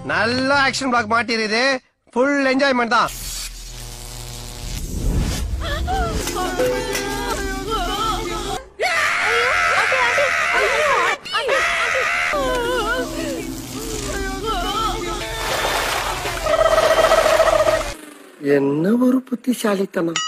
நல்ல action block மாட்டிருது full enjoyment தான் என்ன ஒரு புத்திசாலித்தனம்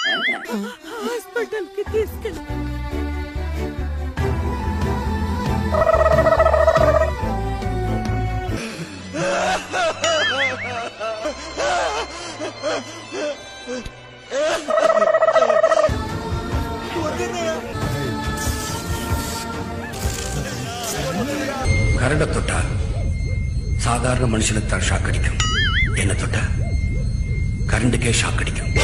கரண்ட தொட்டா சாதாரண மனுஷனுக்கு தான் ஷாக் அடிக்கும் என்ன தொட்டா கரண்டுக்கே ஷாக் அடிக்கும்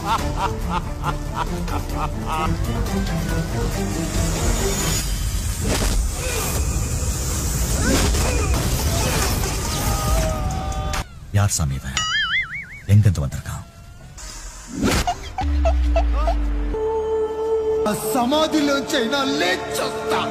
யார் சாமி இவன் எங்கிருந்து வந்திருக்கான் సమాధిలోంచి అయినా లేచొస్తా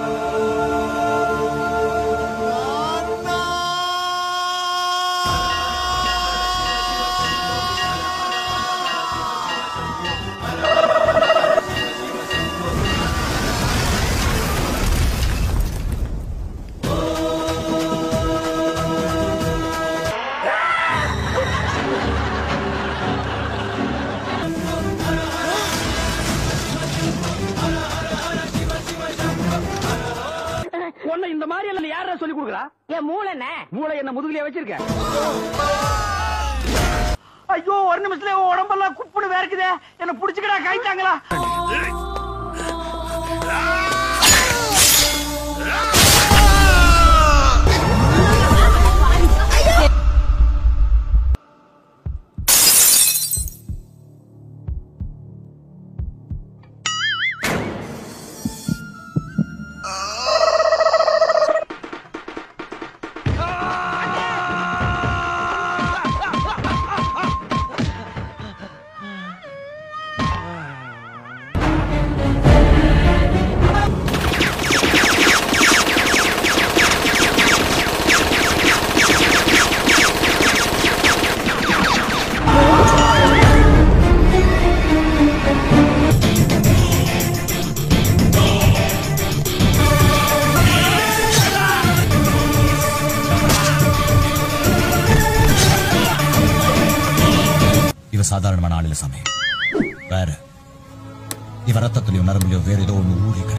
உன்னை இந்த மாதிரி எல்லாம் யாரா சொல்லி கொடுக்குறா என் மூளைண்ணே மூளை என்ன முதுகுலயே வச்சிருக்க ஐயோ ஒரு நிமிஷத்துல உன் உடம்பெல்லாம் குப்புன்னு வேர்க்குதே என்ன புடிச்சுக்கடா காய்ச்சாங்களா இவ சாதாரணமான ஆள் இல்ல சாமி வேற இவ ரத்தத்திலயும் நரம்புலயும் வேற ஏதோ ஒண்ணு ஊறி கிடக்கு